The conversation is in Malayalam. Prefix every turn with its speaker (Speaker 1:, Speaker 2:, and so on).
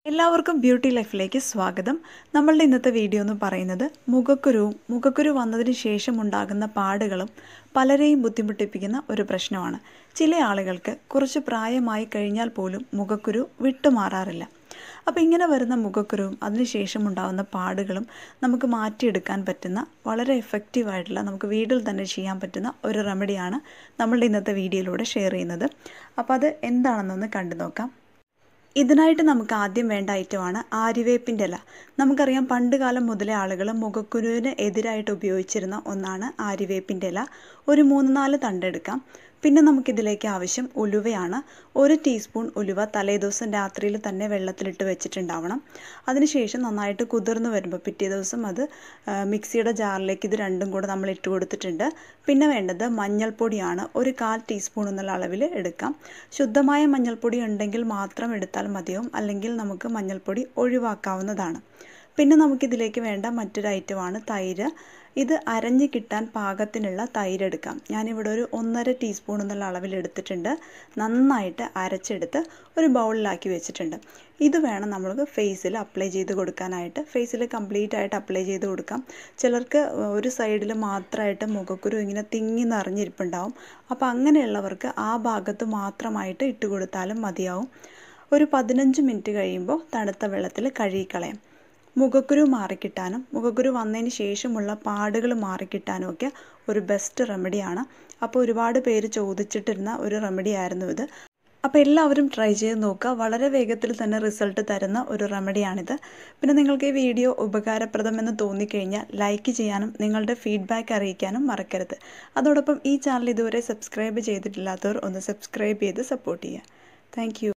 Speaker 1: എല്ലാവർക്കും ബ്യൂട്ടി ലൈഫിലേക്ക് സ്വാഗതം നമ്മളുടെ ഇന്നത്തെ വീഡിയോ എന്ന് പറയുന്നത് മുഖക്കുരുവും മുഖക്കുരു വന്നതിന് ശേഷം ഉണ്ടാകുന്ന പാടുകളും പലരെയും ബുദ്ധിമുട്ടിപ്പിക്കുന്ന ഒരു പ്രശ്നമാണ് ചില ആളുകൾക്ക് കുറച്ച് പ്രായമായി കഴിഞ്ഞാൽ പോലും മുഖക്കുരു വിട്ടുമാറാറില്ല അപ്പോൾ ഇങ്ങനെ വരുന്ന മുഖക്കുരുവും അതിനുശേഷം ഉണ്ടാകുന്ന പാടുകളും നമുക്ക് മാറ്റിയെടുക്കാൻ പറ്റുന്ന വളരെ എഫക്റ്റീവായിട്ടുള്ള നമുക്ക് വീട്ടിൽ തന്നെ ചെയ്യാൻ പറ്റുന്ന ഒരു റെമഡിയാണ് നമ്മളുടെ ഇന്നത്തെ വീഡിയോയിലൂടെ ഷെയർ ചെയ്യുന്നത് അപ്പോൾ അത് എന്താണെന്നൊന്ന് കണ്ടു നോക്കാം ഇതിനായിട്ട് നമുക്ക് ആദ്യം വേണ്ട ഐറ്റമാണ് ആര്യവേപ്പിൻ്റെ ഇല നമുക്കറിയാം പണ്ട് കാലം മുതലേ ആളുകൾ മുഖക്കുരുവിന് എതിരായിട്ട് ഉപയോഗിച്ചിരുന്ന ഒന്നാണ് ആര്യവേപ്പിൻ്റെ ഇല ഒരു മൂന്ന് നാല് തണ്ടെടുക്കാം പിന്നെ നമുക്കിതിലേക്ക് ആവശ്യം ഉലുവയാണ് ഒരു ടീസ്പൂൺ ഉലുവ തലേദിവസം രാത്രിയിൽ തന്നെ വെള്ളത്തിലിട്ട് വെച്ചിട്ടുണ്ടാവണം അതിനുശേഷം നന്നായിട്ട് കുതിർന്ന് വരുമ്പോൾ പിറ്റേ ദിവസം അത് മിക്സിയുടെ ജാറിലേക്ക് ഇത് രണ്ടും കൂടെ നമ്മൾ ഇട്ട് കൊടുത്തിട്ടുണ്ട് പിന്നെ വേണ്ടത് മഞ്ഞൾപ്പൊടിയാണ് ഒരു കാൽ ടീസ്പൂൺ എന്നുള്ള അളവിൽ എടുക്കാം ശുദ്ധമായ മഞ്ഞൾപ്പൊടി ഉണ്ടെങ്കിൽ മാത്രം എടുത്താൽ മതിയാവും അല്ലെങ്കിൽ നമുക്ക് മഞ്ഞൾപ്പൊടി ഒഴിവാക്കാവുന്നതാണ് പിന്നെ നമുക്കിതിലേക്ക് വേണ്ട മറ്റൊരു ഐറ്റമാണ് തൈര് ഇത് അരഞ്ഞ് കിട്ടാൻ പാകത്തിനുള്ള തൈര് എടുക്കാം ഞാനിവിടെ ഒരു ഒന്നര ടീസ്പൂൺ എന്നുള്ള അളവിൽ എടുത്തിട്ടുണ്ട് നന്നായിട്ട് അരച്ചെടുത്ത് ഒരു ബൗളിലാക്കി വെച്ചിട്ടുണ്ട് ഇത് വേണം നമ്മൾക്ക് ഫേസിൽ അപ്ലൈ ചെയ്ത് കൊടുക്കാനായിട്ട് ഫേസിൽ കംപ്ലീറ്റ് ആയിട്ട് അപ്ലൈ ചെയ്ത് കൊടുക്കാം ചിലർക്ക് ഒരു സൈഡിൽ മാത്രമായിട്ട് മുഖക്കുരു ഇങ്ങനെ തിങ്ങി നിറഞ്ഞിരിപ്പുണ്ടാവും അപ്പോൾ അങ്ങനെയുള്ളവർക്ക് ആ ഭാഗത്ത് മാത്രമായിട്ട് ഇട്ട് കൊടുത്താലും മതിയാവും ഒരു പതിനഞ്ച് മിനിറ്റ് കഴിയുമ്പോൾ തണുത്ത വെള്ളത്തിൽ കഴുകിക്കളയാം മുഖക്കുരു മാറിക്കിട്ടാനും മുഖക്കുരു വന്നതിന് ശേഷമുള്ള പാടുകൾ മാറിക്കിട്ടാനും ഒക്കെ ഒരു ബെസ്റ്റ് റെമഡിയാണ് അപ്പോൾ ഒരുപാട് പേര് ചോദിച്ചിട്ടിരുന്ന ഒരു റെമഡി ആയിരുന്നു ഇത് അപ്പോൾ എല്ലാവരും ട്രൈ ചെയ്ത് നോക്കുക വളരെ വേഗത്തിൽ തന്നെ റിസൾട്ട് തരുന്ന ഒരു റെമഡിയാണിത് പിന്നെ നിങ്ങൾക്ക് ഈ വീഡിയോ ഉപകാരപ്രദമെന്ന് തോന്നിക്കഴിഞ്ഞാൽ ലൈക്ക് ചെയ്യാനും നിങ്ങളുടെ ഫീഡ്ബാക്ക് അറിയിക്കാനും മറക്കരുത് അതോടൊപ്പം ഈ ചാനൽ ഇതുവരെ സബ്സ്ക്രൈബ് ചെയ്തിട്ടില്ലാത്തവർ ഒന്ന് സബ്സ്ക്രൈബ് ചെയ്ത് സപ്പോർട്ട് ചെയ്യുക താങ്ക്